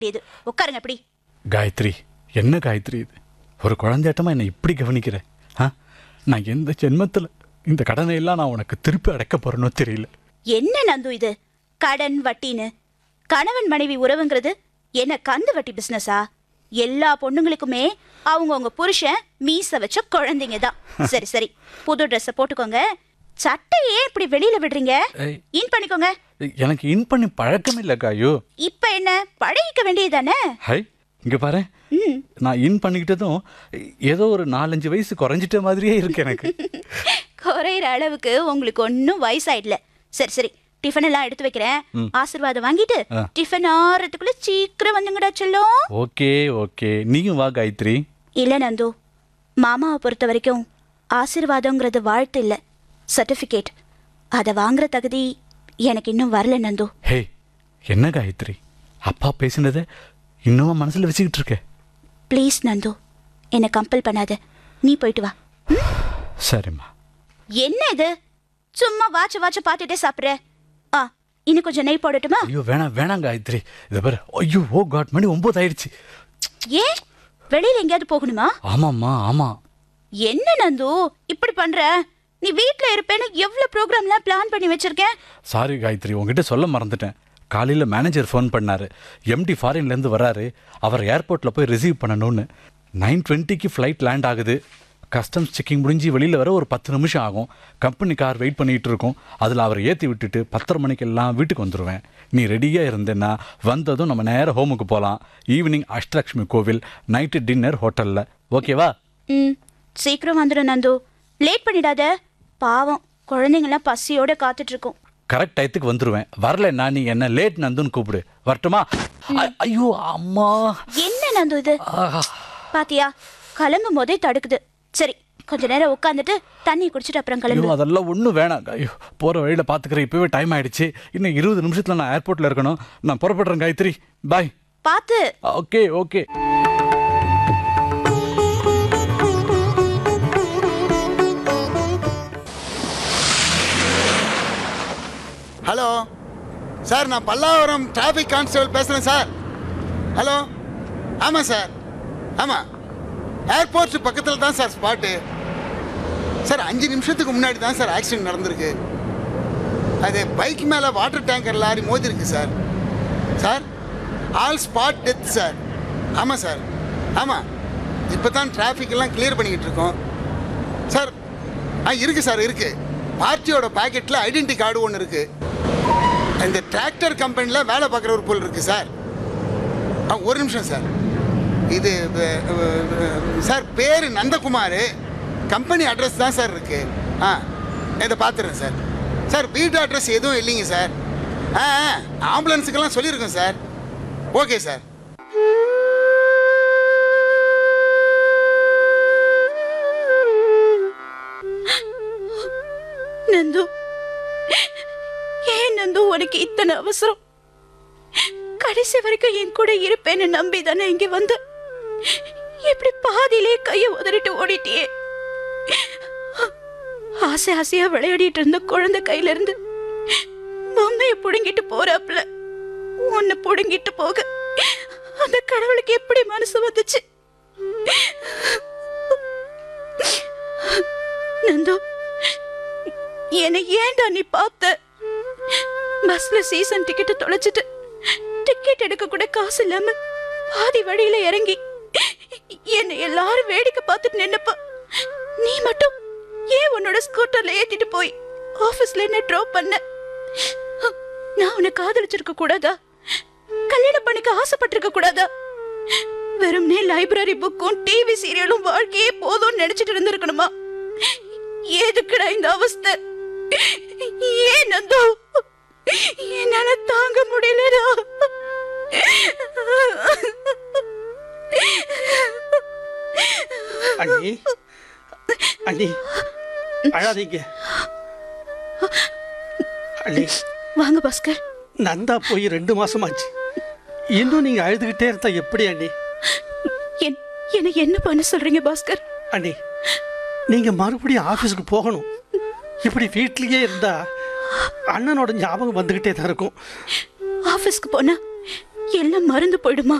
இது உட்காருங்க அப்படி காயத்ரி என்ன காயத்ரி இது ஒரு குழந்தையாட்டமா என்னை இப்படி கவனிக்கிற ஆ நான் எந்த ஜென்மத்தில் இந்த கடனை எல்லாம் நான் உனக்கு திருப்பி அடைக்க போறேனோ தெரியல என்ன நந்து இது கடன் வட்டின்னு கணவன் மனைவி உறவுங்கிறது என்ன கந்து வட்டி பிசினஸா எல்லா பொண்ணுங்களுக்குமே அவங்கவங்க புருஷன் மீச வச்ச குழந்தைங்க தான் சரி சரி புது ட்ரெஸ்ஸை போட்டுக்கோங்க சட்டையே இப்படி வெளியில விடுறீங்க ஏய். இன் பண்ணிக்கோங்க எனக்கு இன் பண்ணி பழக்கம் இல்லை காயோ இப்ப என்ன பழகிக்க வேண்டியதுதானே ஹை இங்க பாரு ம் நான் இன் பண்ணிக்கிட்டதும் ஏதோ ஒரு நாலஞ்சு வயசு குறைஞ்சிட்ட மாதிரியே இருக்கு எனக்கு குறையிற அளவுக்கு உங்களுக்கு ஒன்றும் வயசாயிடல சரி சரி டிஃபன் எல்லாம் எடுத்து வைக்கிறேன் ஆசீர்வாதம் வாங்கிட்டு ஆ. டிஃபன் ஆறதுக்குள்ள சீக்கிரம் வந்துங்கடா செல்லம் ஓகே ஓகே நீயும் வா காயத்ரி இல்ல நந்து மாமாவை பொறுத்த வரைக்கும் ஆசீர்வாதங்கிறது வாழ்த்து இல்ல சர்டிஃபிகேட் அதை வாங்குற தகுதி எனக்கு இன்னும் வரல நந்து ஹே என்ன காயத்ரி அப்பா பேசினதை இன்னும் மனசுல வச்சுக்கிட்டு இருக்க ப்ளீஸ் நந்து என்னை கம்பல் பண்ணாத நீ போயிட்டு வா சரிம்மா என்ன இது சும்மா வாட்ச வாட்ச பார்த்துட்டே சாப்பிட்ற ஆ இன்னும் கொஞ்சம் நெய் போடட்டுமா ஐயோ வேணாம் வேணாம் காயத்ரி இதை பாரு ஐயோ ஓ காட் மணி ஒம்பது ஆயிடுச்சு ஏன் வெளியில எங்கேயாவது போகணுமா ஆமாம்மா ஆமாம் என்ன நந்து இப்படி பண்ற நீ வீட்ல இருப்பேன்னு எவ்வளவு ப்ரோக்ராம்லாம் பிளான் பண்ணி வச்சிருக்கேன் சாரி காயத்ரி உங்ககிட்ட சொல்ல மறந்துட்டேன் காலையில் மேனேஜர் ஃபோன் பண்ணாரு எம்டி ஃபாரின்லேருந்து வராரு அவர் ஏர்போர்ட்டில் போய் ரிசீவ் பண்ணணும்னு நைன் டுவெண்ட்டிக்கு ஃப்ளைட் லேண்ட் ஆகுது கஸ்டம்ஸ் செக்கிங் முடிஞ்சு வெளியில் வர ஒரு பத்து நிமிஷம் ஆகும் கம்பெனி கார் வெயிட் பண்ணிகிட்டு இருக்கோம் அதில் அவரை ஏற்றி விட்டுட்டு பத்தரை மணிக்கெல்லாம் வீட்டுக்கு வந்துடுவேன் நீ ரெடியாக இருந்தேன்னா வந்ததும் நம்ம நேராக ஹோமுக்கு போகலாம் ஈவினிங் அஷ்டலக்ஷ்மி கோவில் நைட்டு டின்னர் ஹோட்டலில் ஓகேவா ம் சீக்கிரம் வந்துடும் நந்து லேட் பண்ணிடாத பாவம் குழந்தைங்களாம் பசியோட காத்துட்டு இருக்கோம் கரெக்ட் டயத்துக்கு வந்துடுவேன் வரலன்னா நீ என்ன லேட் நந்துன்னு கூப்பிடு வரட்டுமா ஐ- ஐயோ அம்மா என்ன நந்து இது ஆஹா பாத்தியா கிளம்பும் போதே தடுக்குது சரி கொஞ்ச நேரம் உட்காந்துட்டு தண்ணி குடிச்சிட்டு அப்புறம் ஐயோ கிளம்பு அதெல்லாம் ஒன்றும் வேணாம் ஐயோ போகிற வழியில் பார்த்துக்கிறேன் இப்போவே டைம் ஆயிடுச்சு இன்னும் இருபது நிமிஷத்தில் நான் ஏர்போர்ட்டில் இருக்கணும் நான் புறப்படுறேன் காயத்ரி பாய் பார்த்து ஓகே ஓகே ஹலோ சார் நான் பல்லாவரம் டிராஃபிக் கான்ஸ்டபிள் பேசுகிறேன் சார் ஹலோ ஆமாம் சார் ஆமாம் ஏர்போர்ட் பக்கத்தில் தான் சார் ஸ்பாட்டு சார் அஞ்சு நிமிஷத்துக்கு முன்னாடி தான் சார் ஆக்சிடென்ட் நடந்திருக்கு அது பைக் மேலே வாட்டர் டேங்கர் லாரி மோதிருக்கு sir sir all spot death sir ஆமாம் சார் ஆமாம் இப்போ தான் டிராஃபிக் எல்லாம் கிளியர் பண்ணிக்கிட்டு இருக்கோம் சார் ஆ இருக்குது சார் இருக்குது பார்ட்டியோட பாக்கெட்டில் ஐடென்டி கார்டு ஒன்று இருக்குது இந்த டிராக்டர் கம்பெனியில் வேலை பார்க்குற ஒரு பொருள் இருக்குது சார் ஆ ஒரு நிமிஷம் சார் இது அஹ், அஹ், சார் பேர் நந்தகுமார் கம்பெனி அட்ரஸ் தான் சார் இருக்குது ஆ இதை பார்த்துறேன் சார் சார் வீட்டு அட்ரஸ் எதுவும் இல்லைங்க சார் ஆ ஆ, ஆம்புலன்ஸுக்கெல்லாம் சொல்லியிருக்கோம் சார் ஓகே சார் நந்து ஏன் நந்து உனக்கு இத்தனை அவசரம் கடைசி வரைக்கும் என் கூட இருப்பேன்னு நம்பி தானே இங்க வந்து இப்படி பாதியிலே கைய உதறிட்டு ஓடிட்டியே ஆசை ஆசையா விளையாடிட்டு இருந்த குழந்தை கையில இருந்து பொம்மைய புடுங்கிட்டு போறாப்ல உன்னை புடுங்கிட்டு போக அந்த கடவுளுக்கு எப்படி மனசு வந்துச்சு நந்து என்னை ஏன்டா நீ பார்த்த பஸ்ல சீசன் டிக்கெட் தொலைச்சிட்டு டிக்கெட் எடுக்க கூட காசு இல்லாம பாதி வழியில இறங்கி என்னை எல்லாரும் வேடிக்கை பார்த்துட்டு நின்னப்ப நீ மட்டும் ஏன் உன்னோட ஸ்கூட்டர்ல ஏத்திட்டு போய் ஆபீஸ்ல என்ன ட்ராப் பண்ண நான் உன்னை காதலிச்சிருக்க கூடாதா கல்யாணம் பண்ணிக்க ஆசைப்பட்டிருக்க கூடாதா வெறும்னே லைப்ரரி புக்கும் டிவி சீரியலும் வாழ்க்கையே போதும்னு நினைச்சிட்டு இருந்திருக்கணுமா எதுக்குடா இந்த அவஸ்தை ஏன் நந்தோ என்னால தாங்க முடியலடா அண்ணி அண்ணி அழாதீங்க அண்ணி வாங்க பாஸ்கர் நந்தா போய் ரெண்டு மாசமாச்சு இன்னும் நீங்க அழுதுகிட்டே இருந்தா எப்படி அண்ணி என் என்னை என்ன பண்ண சொல்றீங்க பாஸ்கர் அண்ணி நீங்க மறுபடியும் ஆபீஸ்க்கு போகணும் இப்படி வீட்லயே இருந்தா அண்ணனோட ஞாபகம் வந்துகிட்டே தான் இருக்கும் ஆபீஸ்க்கு போனா எல்லாம் மறந்து போயிடுமா